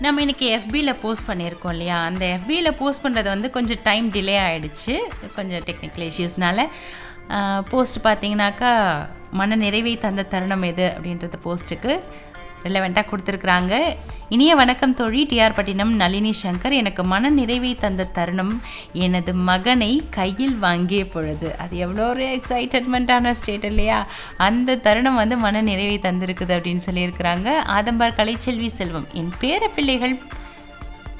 நம்ம இன்னைக்கு எஃபியில் போஸ்ட் பண்ணியிருக்கோம் இல்லையா அந்த எஃபியில் போஸ்ட் பண்ணுறது வந்து கொஞ்சம் டைம் டிலே ஆகிடுச்சு கொஞ்சம் டெக்னிக்கல் இஷ்யூஸ்னால போஸ்ட் பார்த்தீங்கன்னாக்கா மன நிறைவை தந்த தருணம் எது அப்படின்றது போஸ்ட்டுக்கு ரிலவெண்ட்டாக கொடுத்துருக்குறாங்க இனிய வணக்கம் தோழி டிஆர் பட்டினம் நளினி சங்கர் எனக்கு மன நிறைவை தந்த தருணம் எனது மகனை கையில் வாங்கிய பொழுது அது எவ்வளோ ஒரு எக்ஸைட்டட்மெண்ட்டான ஸ்டேட் இல்லையா அந்த தருணம் வந்து மன நிறைவை தந்திருக்குது அப்படின்னு சொல்லியிருக்கிறாங்க ஆதம்பார் கலைச்செல்வி செல்வம் என் பேர பிள்ளைகள்